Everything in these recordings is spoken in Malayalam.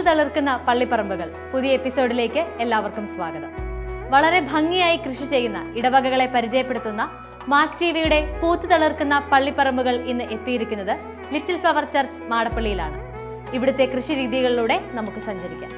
തളിർക്കുന്ന പള്ളിപ്പറമ്പുകൾ പുതിയ എപ്പിസോഡിലേക്ക് എല്ലാവർക്കും സ്വാഗതം വളരെ ഭംഗിയായി കൃഷി ചെയ്യുന്ന ഇടവകകളെ പരിചയപ്പെടുത്തുന്ന മാക് ടി വിയുടെ പൂത്തു തളിർക്കുന്ന പള്ളിപ്പറമ്പുകൾ ഇന്ന് എത്തിയിരിക്കുന്നത് ലിറ്റിൽ ഫ്ലവർ ചർച്ച് മാടപ്പള്ളിയിലാണ് ഇവിടുത്തെ കൃഷി രീതികളിലൂടെ നമുക്ക് സഞ്ചരിക്കാം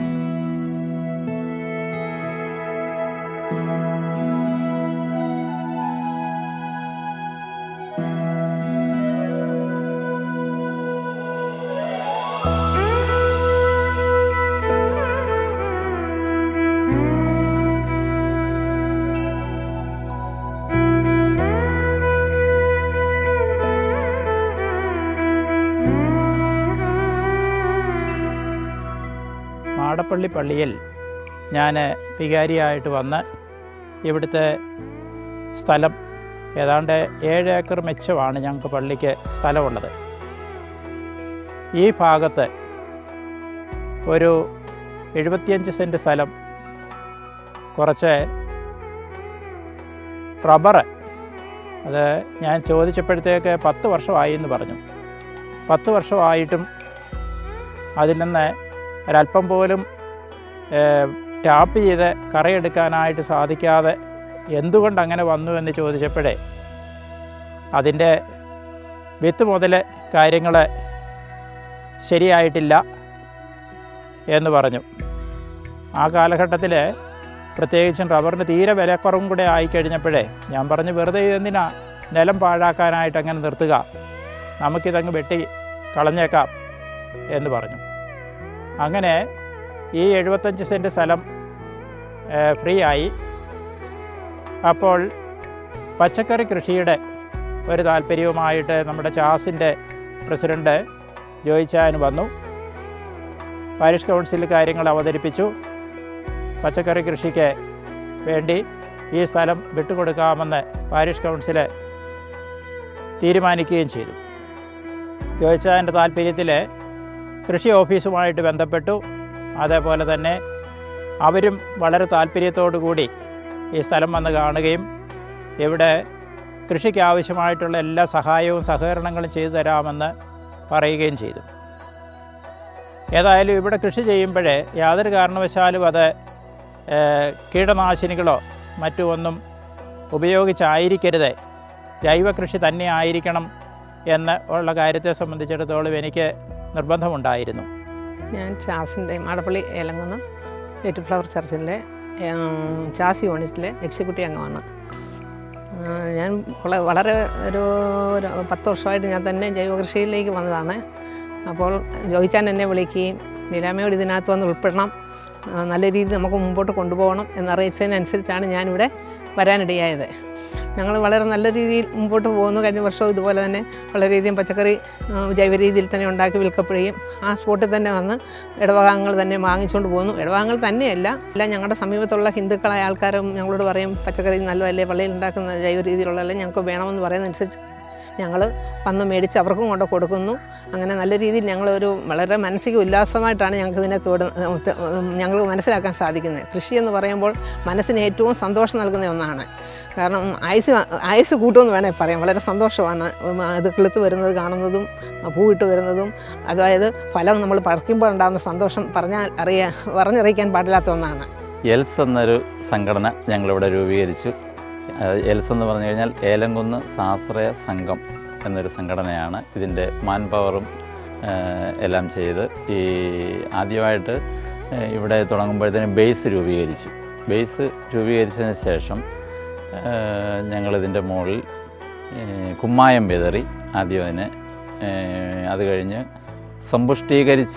മാടപ്പള്ളി പള്ളിയിൽ ഞാൻ വികാരിയായിട്ട് വന്ന് ഇവിടുത്തെ സ്ഥലം ഏതാണ്ട് ഏഴ് ഏക്കർ മെച്ചമാണ് ഞങ്ങൾക്ക് പള്ളിക്ക് സ്ഥലമുള്ളത് ഈ ഭാഗത്ത് ഒരു എഴുപത്തിയഞ്ച് സെൻറ്റ് സ്ഥലം കുറച്ച് റബ്ബർ അത് ഞാൻ ചോദിച്ചപ്പോഴത്തേക്ക് പത്ത് വർഷമായി എന്ന് പറഞ്ഞു പത്ത് വർഷമായിട്ടും അതിൽ നിന്ന് ഒരല്പം പോലും ഏഹ്, ടാപ്പ് ചെയ്ത് കറയെടുക്കാനായിട്ട് സാധിക്കാതെ എന്തുകൊണ്ട് അങ്ങനെ വന്നു എന്ന് ചോദിച്ചപ്പോഴേ അതിൻ്റെ വിത്ത് മുതൽ കാര്യങ്ങൾ ശരിയായിട്ടില്ല എന്ന് പറഞ്ഞു ആ കാലഘട്ടത്തിൽ പ്രത്യേകിച്ചും റബ്ബറിന് തീരെ വിലക്കുറവും കൂടെ ആയിക്കഴിഞ്ഞപ്പോഴേ ഞാൻ പറഞ്ഞു വെറുതെ ഇതെന്തിനാ നിലം പാഴാക്കാനായിട്ട് അങ്ങനെ നിർത്തുക നമുക്കിതങ്ങ് വെട്ടി കളഞ്ഞേക്കാം എന്ന് പറഞ്ഞു അങ്ങനെ ഈ എഴുപത്തഞ്ച് സെൻറ്റ് സ്ഥലം ഏഹ്, ഫ്രീ ആയി അപ്പോൾ പച്ചക്കറി കൃഷിയുടെ ഒരു താല്പര്യവുമായിട്ട് നമ്മുടെ ചാസിൻ്റെ പ്രസിഡൻറ്റ് ജോയിച്ചാൻ വന്നു പാരിഷ് കൗൺസിൽ കാര്യങ്ങൾ അവതരിപ്പിച്ചു പച്ചക്കറി കൃഷിക്ക് വേണ്ടി ഈ സ്ഥലം വിട്ടുകൊടുക്കാമെന്ന് പാരിഷ് കൗൺസിൽ തീരുമാനിക്കുകയും ചെയ്തു ജോയിച്ചാൻ്റെ താല്പര്യത്തിൽ കൃഷി ഓഫീസുമായിട്ട് ബന്ധപ്പെട്ടു അതേപോലെ തന്നെ അവരും വളരെ താല്പര്യത്തോടു കൂടി ഈ സ്ഥലം വന്ന് കാണുകയും ഇവിടെ കൃഷിക്ക് ആവശ്യമായിട്ടുള്ള എല്ലാ സഹായവും സഹകരണങ്ങളും ചെയ്തു തരാമെന്ന് പറയുകയും ചെയ്തു ഏതായാലും ഇവിടെ കൃഷി ചെയ്യുമ്പോഴേ യാതൊരു കാരണവശാലും അത് ഏഹ്, കീടനാശിനികളോ മറ്റു ഒന്നും ഉപയോഗിച്ചായിരിക്കരുത് ജൈവ കൃഷി തന്നെ ആയിരിക്കണം എന്ന് ഉള്ള കാര്യത്തെ സംബന്ധിച്ചിടത്തോളം എനിക്ക് നിർബന്ധമുണ്ടായിരുന്നു ഞാൻ ചാസിൻ്റെ മാടപ്പള്ളി ഏലങ്കുന്ന് ലിറ്റിൽ ഫ്ലവർ ചർച്ചിലെ ഉം, ചാസ് യൂണിറ്റിലെ എക്സിക്യൂട്ടീവ് അംഗമാണ് ആ, ഞാൻ വള- വളരെ ഒരു ഒരു പത്ത് വർഷമായിട്ട് ഞാൻ തന്നെ ജൈവകൃഷിയിലേക്ക് വന്നതാണ് അപ്പോൾ ജോയിച്ചാൻ എന്നെ വിളിക്കുകയും നിലാമയോട് ഇതിനകത്ത് വന്ന് ഉൾപ്പെടണം ആ, നല്ല രീതിയിൽ നമുക്ക് മുമ്പോട്ട് കൊണ്ടുപോകണം എന്നറിയിച്ചതിനനുസരിച്ചാണ് ഞാനിവിടെ വരാനിടയായത് ഞങ്ങൾ വളരെ നല്ല രീതിയിൽ മുമ്പോട്ട് പോകുന്നു കഴിഞ്ഞ വർഷവും ഇതുപോലെ തന്നെ വളരെയധികം പച്ചക്കറി ആ, ജൈവ രീതിയിൽ തന്നെ ഉണ്ടാക്കി വിൽക്കപ്പെടുകയും ആ സ്പോട്ടിൽ തന്നെ വന്ന് ഇടവകാംഗങ്ങൾ തന്നെ വാങ്ങിച്ചുകൊണ്ട് പോകുന്നു ഇടവകാംഗങ്ങൾ തന്നെയല്ല എല്ലാം ഞങ്ങളുടെ സമീപത്തുള്ള ഹിന്ദുക്കളായ ആൾക്കാരും ഞങ്ങളോട് പറയും പച്ചക്കറി നല്ലതല്ലേ പള്ളിയിൽ ഉണ്ടാക്കുന്ന ജൈവ രീതിയിലുള്ളതല്ലേ ഞങ്ങൾക്ക് വേണമെന്ന് പറയുന്നതനുസരിച്ച് ഞങ്ങൾ വന്ന് മേടിച്ച് അവർക്കും കൊണ്ട് കൊടുക്കുന്നു അങ്ങനെ നല്ല രീതിയിൽ ഞങ്ങളൊരു വളരെ മാനസിക ഉല്ലാസമായിട്ടാണ് ഞങ്ങൾക്ക് ഇതിനെ തോട് ഞങ്ങൾ മനസ്സിലാക്കാൻ സാധിക്കുന്നത് കൃഷി എന്ന് പറയുമ്പോൾ മനസ്സിന് ഏറ്റവും സന്തോഷം നൽകുന്ന ഒന്നാണ് കാരണം ആയുസ് ആയുസ് കൂട്ടുമെന്ന് വേണേൽ പറയാം വളരെ സന്തോഷമാണ് ഉം, അത് കിളുത്ത് വരുന്നത് കാണുന്നതും പൂവിട്ട് വരുന്നതും അതായത് ഫലം നമ്മൾ പറിക്കുമ്പോൾ ഉണ്ടാകുന്ന സന്തോഷം പറഞ്ഞാൽ അറിയാ പറഞ്ഞറിയിക്കാൻ പാടില്ലാത്ത ഒന്നാണ് എൽസ് എന്നൊരു സംഘടന ഞങ്ങളിവിടെ രൂപീകരിച്ചു അത് എൽസ് എന്ന് പറഞ്ഞു കഴിഞ്ഞാൽ ഏലംകുന്ന് സാശ്രയ സംഘം എന്നൊരു സംഘടനയാണ് ഇതിൻ്റെ മാൻ പവറും ഏഹ്, എല്ലാം ചെയ്ത് ഈ ആദ്യമായിട്ട് ഏഹ്, ഇവിടെ തുടങ്ങുമ്പോഴത്തേനും ബേസ് രൂപീകരിച്ചു ബേസ് രൂപീകരിച്ചതിന് ശേഷം ഏഹ്, ഞങ്ങളിതിൻ്റെ മുകളിൽ ഏഹ്, കുമ്മായം വിതറി ആദ്യം അതിനെ ഏഹ്, അത് കഴിഞ്ഞ് സമ്പുഷ്ടീകരിച്ച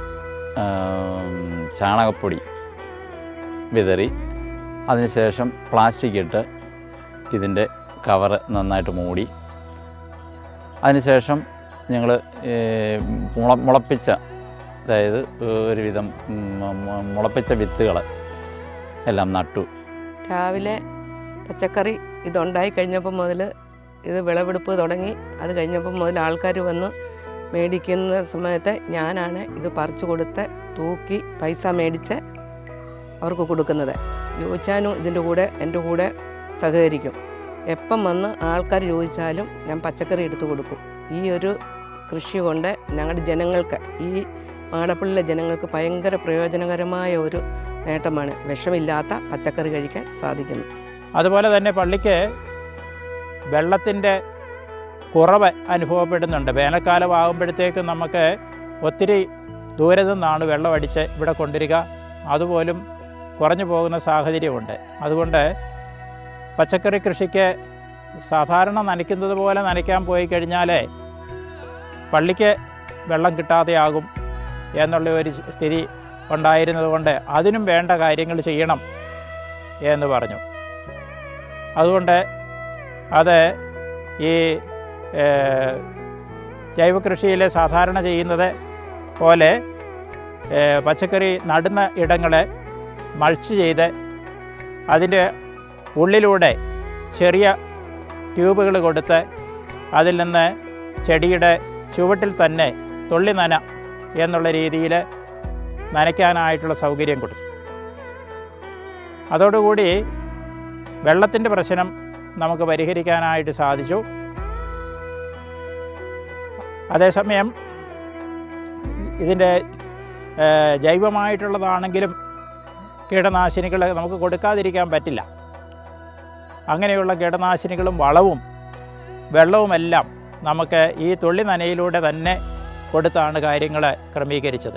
ഏഹ്, ചാണകപ്പൊടി വിതറി അതിനുശേഷം പ്ലാസ്റ്റിക് ഇട്ട് ഇതിൻ്റെ കവറ് നന്നായിട്ട് മൂടി അതിനുശേഷം ഞങ്ങൾ മുള മുളപ്പിച്ച അതായത് ഒരുവിധം ഉം, മു- മുളപ്പിച്ച വിത്തുകൾ എല്ലാം നട്ടു രാവിലെ പച്ചക്കറി ഇതുണ്ടായി കഴിഞ്ഞപ്പോൾ മുതൽ ഇത് വിളവെടുപ്പ് തുടങ്ങി അത് കഴിഞ്ഞപ്പോൾ മുതൽ ആൾക്കാർ വന്ന് മേടിക്കുന്ന സമയത്ത് ഞാനാണ് ഇത് പറിച്ചു കൊടുത്ത് തൂക്കി പൈസ മേടിച്ച് അവർക്ക് കൊടുക്കുന്നത് ചോദിച്ചാലും ഇതിൻ്റെ കൂടെ എൻ്റെ കൂടെ സഹകരിക്കും എപ്പം വന്ന് ആൾക്കാർ ചോദിച്ചാലും ഞാൻ പച്ചക്കറി എടുത്തു കൊടുക്കും ഈ ഒരു കൃഷി കൊണ്ട് ഞങ്ങളുടെ ജനങ്ങൾക്ക് ഈ മാടപ്പള്ളിയിലെ ജനങ്ങൾക്ക് ഭയങ്കര പ്രയോജനകരമായ ഒരു നേട്ടമാണ് വിഷമില്ലാത്ത പച്ചക്കറി കഴിക്കാൻ സാധിക്കുന്നു അതുപോലെ തന്നെ പള്ളിക്ക് വെള്ളത്തിൻ്റെ കുറവ് അനുഭവപ്പെടുന്നുണ്ട് വേനൽക്കാലം ആകുമ്പോഴത്തേക്കും നമുക്ക് ഒത്തിരി ദൂരെ നിന്നാണ് വെള്ളം അടിച്ച് ഇവിടെ കൊണ്ടുവരിക അതുപോലും കുറഞ്ഞു പോകുന്ന സാഹചര്യമുണ്ട് അതുകൊണ്ട് പച്ചക്കറി കൃഷിക്ക് സാധാരണ നനയ്ക്കുന്നത് പോലെ നനയ്ക്കാൻ പോയി കഴിഞ്ഞാൽ പള്ളിക്ക് വെള്ളം കിട്ടാതെയാകും എന്നുള്ള ഒരു സ്ഥിതി ഉണ്ടായിരുന്നതുകൊണ്ട് അതിനും വേണ്ട കാര്യങ്ങൾ ചെയ്യണം എന്ന് പറഞ്ഞു അതുകൊണ്ട് അത് ഈ ഏഹ്, ജൈവകൃഷിയിൽ സാധാരണ ചെയ്യുന്നത് പോലെ ഏഹ്, പച്ചക്കറി നടുന്ന ഇടങ്ങളെ മൾച്ച് ചെയ്ത് അതിൻ്റെ ഉള്ളിലൂടെ ചെറിയ ട്യൂബുകൾ കൊടുത്ത് അതിൽ നിന്ന് ചെടിയുടെ ചുവട്ടിൽ തന്നെ തുള്ളി നന എന്നുള്ള രീതിയിൽ നനയ്ക്കാനായിട്ടുള്ള സൗകര്യം കൊടുത്തു അതോടുകൂടി വെള്ളത്തിൻ്റെ പ്രശ്നം നമുക്ക് പരിഹരിക്കാനായിട്ട് സാധിച്ചു അതേസമയം ഇതിൻ്റെ ഏഹ്, ജൈവമായിട്ടുള്ളതാണെങ്കിലും കീടനാശിനികൾ നമുക്ക് കൊടുക്കാതിരിക്കാൻ പറ്റില്ല അങ്ങനെയുള്ള കീടനാശിനികളും വളവും വെള്ളവുമെല്ലാം നമുക്ക് ഈ തുള്ളി നനയിലൂടെ തന്നെ കൊടുത്താണ് കാര്യങ്ങൾ ക്രമീകരിച്ചത്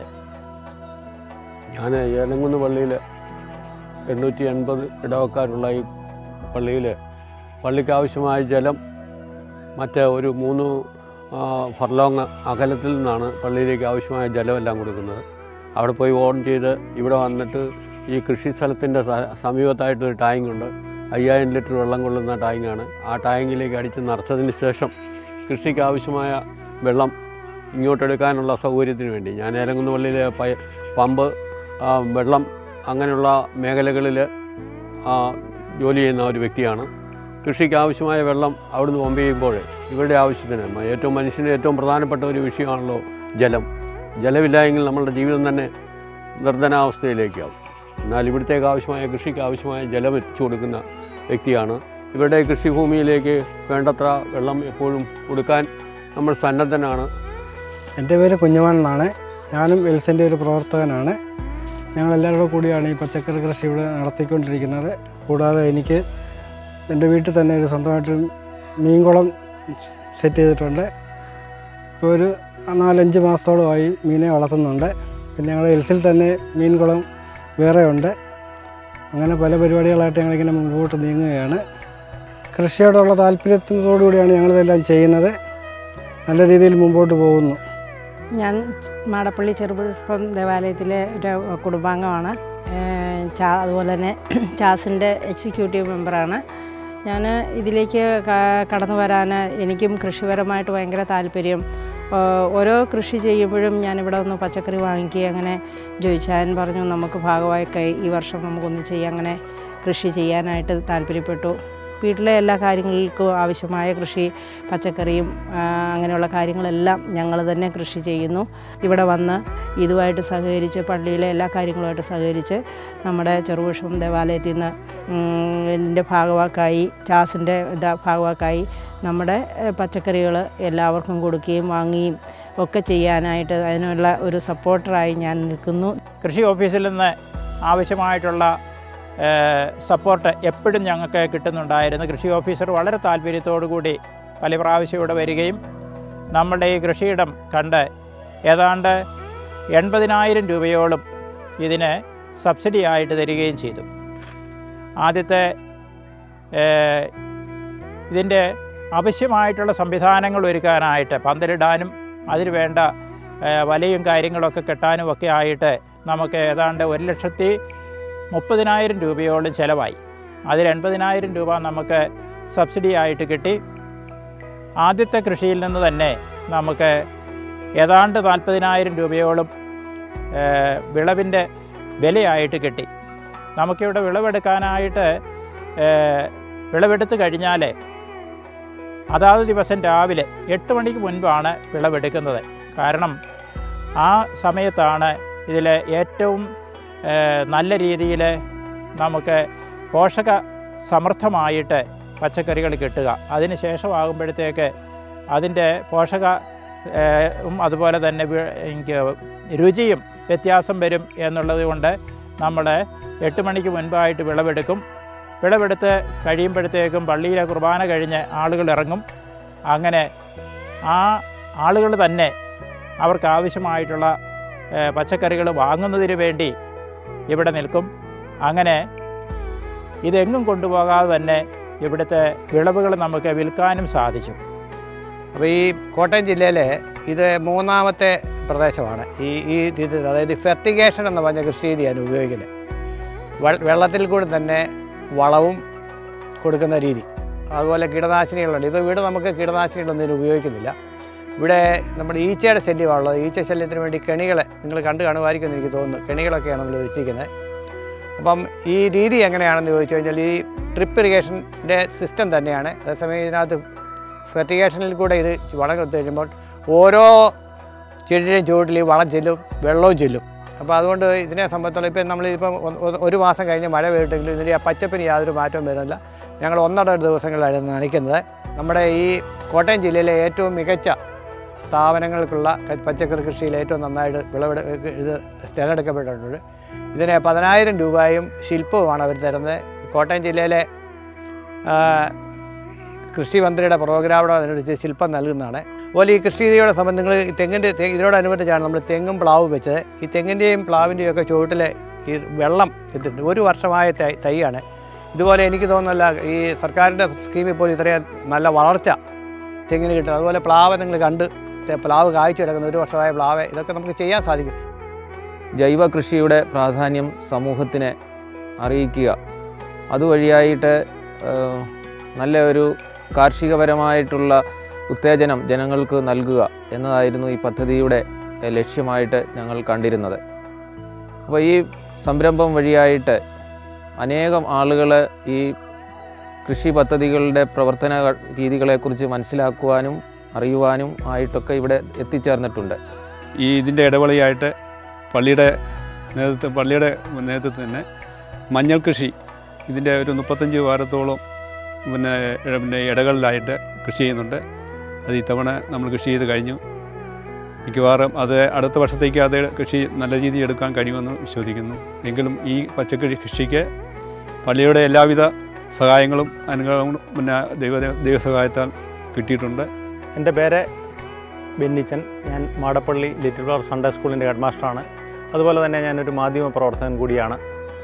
ഞാൻ ഏലങ്കുന്ന് പള്ളിയിൽ എണ്ണൂറ്റി എൺപത് ഇടവക്കാരുള്ള ഈ പള്ളിയിൽ പള്ളിക്ക് ആവശ്യമായ ജലം മറ്റേ ഒരു മൂന്ന് ആ, ഫർലോങ് അകലത്തിൽ നിന്നാണ് പള്ളിയിലേക്ക് ആവശ്യമായ ജലമെല്ലാം കൊടുക്കുന്നത് അവിടെ പോയി ഓൺ ചെയ്ത് ഇവിടെ വന്നിട്ട് ഈ കൃഷി സ്ഥലത്തിൻ്റെ സ- സമീപത്തായിട്ടൊരു ടാങ്കുണ്ട് അയ്യായിരം ലിറ്റർ വെള്ളം കൊള്ളുന്ന ടാങ്കാണ് ആ ടാങ്കിലേക്ക് അടിച്ച് നിറച്ചതിന് ശേഷം കൃഷിക്ക് ആവശ്യമായ വെള്ളം ഇങ്ങോട്ടെടുക്കാനുള്ള സൗകര്യത്തിന് വേണ്ടി ഞാൻ ഏലങ്കുന്ന് പള്ളിയിലെ പയ പമ്പ് ആ, വെള്ളം അങ്ങനെയുള്ള മേഖലകളിൽ ജോലി ചെയ്യുന്ന ഒരു വ്യക്തിയാണ് കൃഷിക്ക് ആവശ്യമായ വെള്ളം അവിടുന്ന് പമ്പ് ചെയ്യുമ്പോൾ ഇവരുടെ ആവശ്യത്തിന് മ- ഏറ്റവും മനുഷ്യന് ഏറ്റവും പ്രധാനപ്പെട്ട ഒരു വിഷയമാണല്ലോ ജലം ജലമില്ലായെങ്കിൽ നമ്മളുടെ ജീവിതം തന്നെ നിർധനാവസ്ഥയിലേക്കാവും എന്നാൽ ഇവിടത്തേക്ക് ആവശ്യമായ കൃഷിക്ക് ആവശ്യമായ ജലം എത്തിച്ചു കൊടുക്കുന്ന വ്യക്തിയാണ് ഇവരുടെ കൃഷിഭൂമിയിലേക്ക് വേണ്ടത്ര വെള്ളം എപ്പോഴും കൊടുക്കാൻ നമ്മൾ സന്നദ്ധനാണ് എൻ്റെ പേര് കുഞ്ഞുമാൻ എന്നാണ് ഞാനും എൽസിൻ്റെ ഒരു പ്രവർത്തകനാണ് ഞങ്ങളെല്ലാവരും കൂടെ കൂടിയാണ് ഈ പച്ചക്കറി കൃഷി ഇവിടെ നടത്തിക്കൊണ്ടിരിക്കുന്നത് കൂടാതെ എനിക്ക് എൻ്റെ വീട്ടിൽ തന്നെ ഒരു സ്വന്തമായിട്ട് മീൻകുളം സെറ്റ് ചെയ്തിട്ടുണ്ട് ഇപ്പോൾ ഒരു നാലഞ്ച് മാസത്തോളമായി മീനെ വളർത്തുന്നുണ്ട് പിന്നെ ഞങ്ങളുടെ എൽസിൽ തന്നെ മീൻകുളം വേറെ ഉണ്ട് അങ്ങനെ പല പരിപാടികളായിട്ട് ഞങ്ങളിങ്ങനെ മുൻപോട്ട് നീങ്ങുകയാണ് കൃഷിയോടുള്ള താല്പര്യത്തോടു കൂടിയാണ് ഞങ്ങളിതെല്ലാം ചെയ്യുന്നത് നല്ല രീതിയിൽ മുമ്പോട്ട് പോകുന്നു ഞാൻ മാടപ്പള്ളി ചെറുപുഷ്പം ദേവാലയത്തിലെ ഒരു കുടുംബാംഗമാണ് ഏഹ് ചാ അതുപോലെ തന്നെ ചാസിൻ്റെ എക്സിക്യൂട്ടീവ് മെമ്പറാണ് ഞാൻ ഇതിലേക്ക് ക- കടന്നു വരാൻ എനിക്കും കൃഷിപരമായിട്ട് ഭയങ്കര താല്പര്യം ഏഹ് ഓരോ കൃഷി ചെയ്യുമ്പോഴും ഞാനിവിടെ ഒന്ന് പച്ചക്കറി വാങ്ങിക്കുക അങ്ങനെ ജോയിച്ചാൻ പറഞ്ഞു നമുക്ക് ഭാഗമായി കൈ ഈ വർഷം നമുക്കൊന്ന് ചെയ്യാം അങ്ങനെ കൃഷി ചെയ്യാനായിട്ട് താല്പര്യപ്പെട്ടു വീട്ടിലെ എല്ലാ കാര്യങ്ങൾക്കും ആവശ്യമായ കൃഷി പച്ചക്കറിയും ആ, അങ്ങനെയുള്ള കാര്യങ്ങളെല്ലാം ഞങ്ങൾ തന്നെ കൃഷി ചെയ്യുന്നു ഇവിടെ വന്ന് ഇതുമായിട്ട് സഹകരിച്ച് പള്ളിയിലെ എല്ലാ കാര്യങ്ങളുമായിട്ട് സഹകരിച്ച് നമ്മുടെ ചെറുപുഷ്പം ദേവാലയത്തിൽ നിന്ന് ഇതിൻ്റെ ഭാഗവാക്കായി ചാസിൻ്റെ ഇതാ ഭാഗവാക്കായി നമ്മുടെ പച്ചക്കറികൾ എല്ലാവർക്കും കൊടുക്കുകയും വാങ്ങുകയും ഒക്കെ ചെയ്യാനായിട്ട് അതിനുള്ള ഒരു സപ്പോർട്ടറായി ഞാൻ നിൽക്കുന്നു കൃഷി ഓഫീസിൽ നിന്ന് ആവശ്യമായിട്ടുള്ള ഏഹ്, സപ്പോർട്ട് എപ്പോഴും ഞങ്ങൾക്ക് കിട്ടുന്നുണ്ടായിരുന്നു കൃഷി ഓഫീസർ വളരെ താല്പര്യത്തോടു കൂടി പല പ്രാവശ്യം ഇവിടെ വരികയും നമ്മളുടെ ഈ കൃഷിയിടം കണ്ട് ഏതാണ്ട് എൺപതിനായിരം രൂപയോളം ഇതിന് സബ്സിഡി ആയിട്ട് തരികയും ചെയ്തു ആദ്യത്തെ ഏഹ്, ഇതിൻ്റെ ആവശ്യമായിട്ടുള്ള സംവിധാനങ്ങൾ ഒരുക്കാനായിട്ട് പന്തലിടാനും അതിന് വേണ്ട ഏഹ്, വലയും കാര്യങ്ങളൊക്കെ കെട്ടാനും ഒക്കെ ആയിട്ട് നമുക്ക് ഏതാണ്ട് ഒരു ലക്ഷത്തി മുപ്പതിനായിരം രൂപയോളം ചിലവായി അതിൽ എൺപതിനായിരം രൂപ നമുക്ക് സബ്സിഡി ആയിട്ട് കിട്ടി ആദ്യത്തെ കൃഷിയിൽ നിന്ന് തന്നെ നമുക്ക് ഏതാണ്ട് നാൽപ്പതിനായിരം രൂപയോളം ഏഹ്, വിളവിൻ്റെ വിലയായിട്ട് കിട്ടി നമുക്കിവിടെ വിളവെടുക്കാനായിട്ട് ഏഹ്, വിളവെടുത്ത് കഴിഞ്ഞാൽ അതാത് ദിവസം രാവിലെ എട്ട് മണിക്ക് മുൻപാണ് വിളവെടുക്കുന്നത് കാരണം ആ സമയത്താണ് ഇതിൽ ഏറ്റവും ഏഹ്, നല്ല രീതിയിൽ നമുക്ക് പോഷക സമൃദ്ധമായിട്ട് പച്ചക്കറികൾ കിട്ടുക അതിന് ശേഷമാകുമ്പോഴത്തേക്ക് അതിൻ്റെ പോഷക ഏഹ്, ഉം അതുപോലെ തന്നെ വി- എനിക്ക് രുചിയും വ്യത്യാസം വരും എന്നുള്ളത് കൊണ്ട് നമ്മൾ എട്ട് മണിക്ക് മുൻപായിട്ട് വിളവെടുക്കും വിളവെടുത്ത് കഴിയുമ്പോഴത്തേക്കും പള്ളിയിലെ കുർബാന കഴിഞ്ഞ് ആളുകൾ ഇറങ്ങും അങ്ങനെ ആ ആളുകൾ തന്നെ അവർക്ക് ആവശ്യമായിട്ടുള്ള പച്ചക്കറികൾ വാങ്ങുന്നതിന് വേണ്ടി ഇവിടെ നിൽക്കും അങ്ങനെ ഇതെങ്ങും കൊണ്ടുപോകാതെ തന്നെ ഇവിടുത്തെ വിളവുകൾ നമുക്ക് വിൽക്കാനും സാധിച്ചു അപ്പോൾ ഈ കോട്ടയം ജില്ലയിലെ ഇത് മൂന്നാമത്തെ പ്രദേശമാണ് ഈ ഈ ഇത് അതായത് ഫെർട്ടിഗേഷൻ എന്ന് പറഞ്ഞ കൃഷി രീതിയാണ് ഉപയോഗിക്കുന്നത് വെ- വെള്ളത്തിൽ കൂടി തന്നെ വളവും കൊടുക്കുന്ന രീതി അതുപോലെ കീടനാശിനികളുണ്ട് ഇപ്പോൾ ഇവിടെ നമുക്ക് കീടനാശിനികളൊന്നും ഇതിന് ഉപയോഗിക്കുന്നില്ല ഇവിടെ നമ്മുടെ ഈച്ചയുടെ ശല്യമാണുള്ളത് ഈച്ച ശല്യത്തിന് വേണ്ടി കെണികളെ നിങ്ങൾ കണ്ടു കാണുമായിരിക്കും എന്ന് എനിക്ക് തോന്നുന്നു കെണികളൊക്കെയാണ് നമ്മൾ വെച്ചിരിക്കുന്നത് അപ്പം ഈ രീതി എങ്ങനെയാണെന്ന് ചോദിച്ചു കഴിഞ്ഞാൽ ഈ ട്രിപ്പ് ഇറിഗേഷൻ്റെ സിസ്റ്റം തന്നെയാണ് അതേസമയം ഇതിനകത്ത് ഫെർട്ടിഗേഷനിൽ കൂടെ ഇത് വളം കൊടുത്തു കഴിയുമ്പോൾ ഓരോ ചെടിയുടെയും ചുവട്ടിൽ ഈ വളം ചെല്ലും വെള്ളവും ചെല്ലും അപ്പോൾ അതുകൊണ്ട് ഇതിനെ സംബന്ധിച്ചോളം ഇപ്പം നമ്മളിപ്പം ഒ- ഒ- ഒരു മാസം കഴിഞ്ഞ് മഴ പെയ്തിട്ടെങ്കിലും ഇതിൻ്റെ ആ പച്ചപ്പിന് യാതൊരു മാറ്റവും വരുന്നില്ല ഞങ്ങൾ ഒന്നര ദിവസങ്ങളിലായിരുന്നു നനയ്ക്കുന്നത് നമ്മുടെ ഈ കോട്ടയം ജില്ലയിലെ ഏറ്റവും മികച്ച സ്ഥാപനങ്ങൾക്കുള്ള ക- പച്ചക്കറി കൃഷിയിൽ ഏറ്റവും നന്നായിട്ട് വിളവെടു ഇത് തിരഞ്ഞെടുക്കപ്പെട്ടിട്ടുണ്ട് ഇതിന് പതിനായിരം രൂപയും ശില്പവുമാണ് അവർ തരുന്നത് കോട്ടയം ജില്ലയിലെ ആ, കൃഷി മന്ത്രിയുടെ പ്രോഗ്രാമിനോടനുസരിച്ച് ശില്പം നൽകുന്നതാണ് അതുപോലെ ഈ കൃഷി രീതിയോടെ സംബന്ധം നിങ്ങൾ ഈ തെങ്ങിൻ്റെ തെ- ഇതിനോടനുബന്ധിച്ചാണ് നമ്മൾ തെങ്ങും പ്ലാവും വെച്ചത് ഈ തെങ്ങിൻ്റെയും പ്ലാവിൻ്റെയും ഒക്കെ ചുവട്ടിൽ ഈ വെള്ളം എത്തിയിട്ടുണ്ട് ഒരു വർഷമായ തൈ തൈയാണ് ഇതുപോലെ എനിക്ക് തോന്നുന്നില്ല ഈ സർക്കാരിൻ്റെ സ്കീമിൽ പോലും ഇത്രയും നല്ല വളർച്ച തെങ്ങിന് കിട്ടുന്നത് അതുപോലെ പ്ലാവ് നിങ്ങൾ കണ്ട് തെ- പ്ലാവ് കായ്ച്ചു കിടക്കുന്ന ഒരു വർഷമായ പ്ലാവ് ഇതൊക്കെ നമുക്ക് ചെയ്യാൻ സാധിക്കും ജൈവ കൃഷിയുടെ പ്രാധാന്യം സമൂഹത്തിനെ അറിയിക്കുക അതുവഴിയായിട്ട് ഏഹ്, നല്ല ഒരു കാർഷികപരമായിട്ടുള്ള ഉത്തേജനം ജനങ്ങൾക്ക് നൽകുക എന്നതായിരുന്നു ഈ പദ്ധതിയുടെ ഏഹ്, ലക്ഷ്യമായിട്ട് ഞങ്ങൾ കണ്ടിരുന്നത് അപ്പോൾ ഈ സംരംഭം വഴിയായിട്ട് അനേകം ആളുകൾ ഈ കൃഷി പദ്ധതികളുടെ പ്രവർത്തന രീതികളെക്കുറിച്ച് മനസ്സിലാക്കുവാനും അറിയുവാനും ആയിട്ടൊക്കെ ഇവിടെ എത്തിച്ചേർന്നിട്ടുണ്ട് ഈ ഇതിൻ്റെ ഇടവേളയായിട്ട് പള്ളിയുടെ നേതൃത്വം പള്ളിയുടെ നേതൃത്വത്തിൽ തന്നെ മഞ്ഞൾ കൃഷി ഇതിൻ്റെ ഒരു മുപ്പത്തഞ്ച് വാരത്തോളം പിന്നെ ഇട- പിന്നെ ഇടകളിലായിട്ട് കൃഷി ചെയ്യുന്നുണ്ട് അത് ഇത്തവണ നമ്മൾ കൃഷി ചെയ്ത് കഴിഞ്ഞു മിക്കവാറും അത് അടുത്ത വർഷത്തേക്ക് അത് കൃഷി നല്ല രീതിയിൽ എടുക്കാൻ കഴിയുമെന്ന് വിശ്വസിക്കുന്നു എങ്കിലും ഈ പച്ചക്കറി കൃഷിക്ക് പള്ളിയുടെ എല്ലാവിധ സഹായങ്ങളും അനുഗ്രഹങ്ങളും പിന്നെ ദൈവ ദൈവസഹായത്താൽ കിട്ടിയിട്ടുണ്ട് എൻ്റെ പേര് ബെന്നിച്ചൻ ഞാൻ മാടപ്പള്ളി ലിറ്റിൽ ഫ്ലവർ സൺഡേ സ്കൂളിൻ്റെ ഹെഡ് മാസ്റ്ററാണ് അതുപോലെ തന്നെ ഞാനൊരു മാധ്യമ പ്രവർത്തകൻ കൂടിയാണ്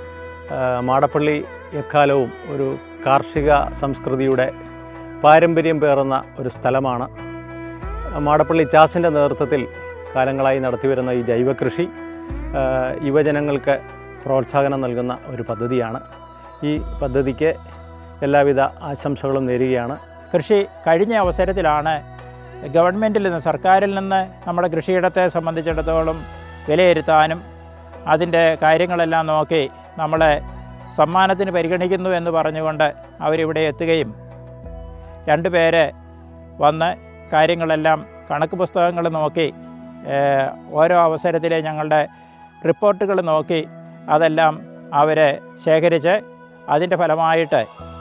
ആ, മാടപ്പള്ളി എക്കാലവും ഒരു കാർഷിക സംസ്കൃതിയുടെ പാരമ്പര്യം പേറുന്ന ഒരു സ്ഥലമാണ് മാടപ്പള്ളി ചാസിൻ്റെ നേതൃത്വത്തിൽ കാലങ്ങളായി നടത്തിവരുന്ന ഈ ജൈവകൃഷി ആ, യുവജനങ്ങൾക്ക് പ്രോത്സാഹനം നൽകുന്ന ഒരു പദ്ധതിയാണ് ഈ പദ്ധതിക്ക് എല്ലാവിധ ആശംസകളും നേരുകയാണ് കൃഷി കഴിഞ്ഞ അവസരത്തിലാണ് ഗവൺമെൻറ്റിൽ നിന്ന് സർക്കാരിൽ നിന്ന് നമ്മുടെ കൃഷിയിടത്തെ സംബന്ധിച്ചിടത്തോളം വിലയിരുത്താനും അതിൻ്റെ കാര്യങ്ങളെല്ലാം നോക്കി നമ്മളെ സമ്മാനത്തിന് പരിഗണിക്കുന്നു എന്ന് പറഞ്ഞുകൊണ്ട് അവരിവിടെ എത്തുകയും രണ്ട് പേര് വന്ന് കാര്യങ്ങളെല്ലാം കണക്ക് പുസ്തകങ്ങൾ നോക്കി ഏഹ്, ഓരോ അവസരത്തിലെ ഞങ്ങളുടെ റിപ്പോർട്ടുകൾ നോക്കി അതെല്ലാം അവരെ ശേഖരിച്ച് അതിൻ്റെ ഫലമായിട്ട്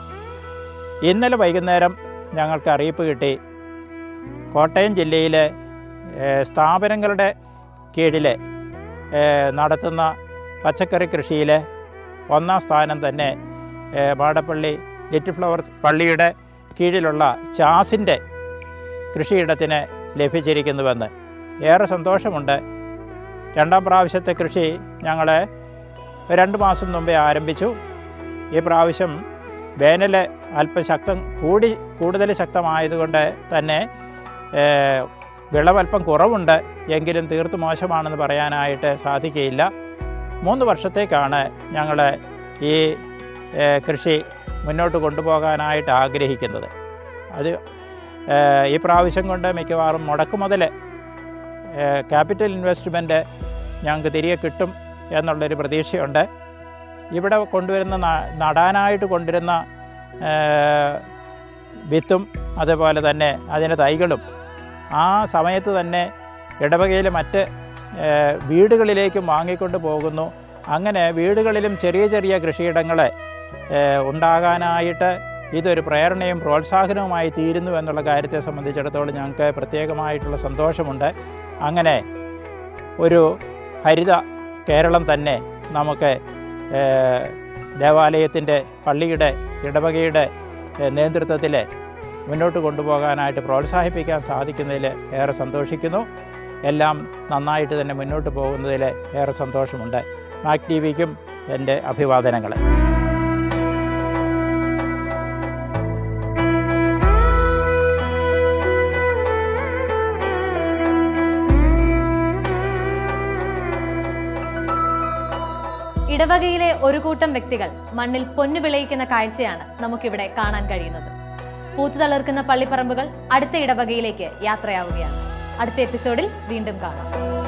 ഇന്നലെ വൈകുന്നേരം ഞങ്ങൾക്ക് അറിയിപ്പ് കിട്ടി കോട്ടയം ജില്ലയിലെ ഏഹ്, സ്ഥാപനങ്ങളുടെ കീഴിൽ ഏഹ്, നടത്തുന്ന പച്ചക്കറി കൃഷിയിൽ ഒന്നാം സ്ഥാനം തന്നെ ഏഹ്, മാടപ്പള്ളി ലിറ്റിൽ ഫ്ലവർസ് പള്ളിയുടെ കീഴിലുള്ള ചാസിൻ്റെ കൃഷിയിടത്തിന് ലഭിച്ചിരിക്കുന്നുവെന്ന് ഏറെ സന്തോഷമുണ്ട് രണ്ടാം പ്രാവശ്യത്തെ കൃഷി ഞങ്ങൾ രണ്ട് മാസം മുമ്പേ ആരംഭിച്ചു ഈ പ്രാവശ്യം വേനൽ അല്പം ശക്തം കൂടി കൂടുതൽ ശക്തമായതുകൊണ്ട് തന്നെ ഏഹ്, വിളവല്പം കുറവുണ്ട് എങ്കിലും തീർത്ത് മോശമാണെന്ന് പറയാനായിട്ട് സാധിക്കുകയില്ല മൂന്ന് വർഷത്തേക്കാണ് ഞങ്ങൾ ഈ ഏഹ്, കൃഷി മുന്നോട്ട് കൊണ്ടുപോകാനായിട്ട് ആഗ്രഹിക്കുന്നത് അത് ഏഹ്, ഈ പ്രാവശ്യം കൊണ്ട് മിക്കവാറും മുടക്കുമുതൽ ക്യാപിറ്റൽ ഇൻവെസ്റ്റ്മെൻറ്റ് ഞങ്ങൾക്ക് തിരികെ കിട്ടും എന്നുള്ളൊരു പ്രതീക്ഷയുണ്ട് ഇവിടെ കൊണ്ടുവരുന്ന ന- നടാനായിട്ട് കൊണ്ടുവരുന്ന ഏഹ്, വിത്തും അതുപോലെ തന്നെ അതിൻ്റെ തൈകളും ആ സമയത്ത് തന്നെ ഇടവകയിലെ മറ്റ് ഏഹ്, വീടുകളിലേക്കും വാങ്ങിക്കൊണ്ട് പോകുന്നു അങ്ങനെ വീടുകളിലും ചെറിയ ചെറിയ കൃഷിയിടങ്ങൾ ഏഹ്, ഉണ്ടാകാനായിട്ട് ഇതൊരു പ്രേരണയും പ്രോത്സാഹനവുമായി തീരുന്നു എന്നുള്ള കാര്യത്തെ സംബന്ധിച്ചിടത്തോളം ഞങ്ങൾക്ക് പ്രത്യേകമായിട്ടുള്ള സന്തോഷമുണ്ട് അങ്ങനെ ഒരു ഹരിത കേരളം തന്നെ നമുക്ക് ഏഹ്, ദേവാലയത്തിൻ്റെ പള്ളിയുടെ ഇടവകയുടെ ഏഹ്, നേതൃത്വത്തിൽ മുന്നോട്ട് കൊണ്ടുപോകാനായിട്ട് പ്രോത്സാഹിപ്പിക്കാൻ സാധിക്കുന്നതിൽ ഏറെ സന്തോഷിക്കുന്നു എല്ലാം നന്നായിട്ട് തന്നെ മുന്നോട്ട് പോകുന്നതിൽ ഏറെ സന്തോഷമുണ്ട് മാക് ടി വിക്കും എൻ്റെ അഭിവാദനങ്ങൾ ഇടവകയിലെ ഒരു കൂട്ടം വ്യക്തികൾ മണ്ണിൽ പൊന്നു വിളയിക്കുന്ന കാഴ്ചയാണ് നമുക്കിവിടെ കാണാൻ കഴിയുന്നത് പൂത്തു തളിർക്കുന്ന പള്ളിപ്പറമ്പുകൾ അടുത്ത ഇടവകയിലേക്ക് യാത്രയാവുകയാണ് അടുത്ത എപ്പിസോഡിൽ വീണ്ടും കാണാം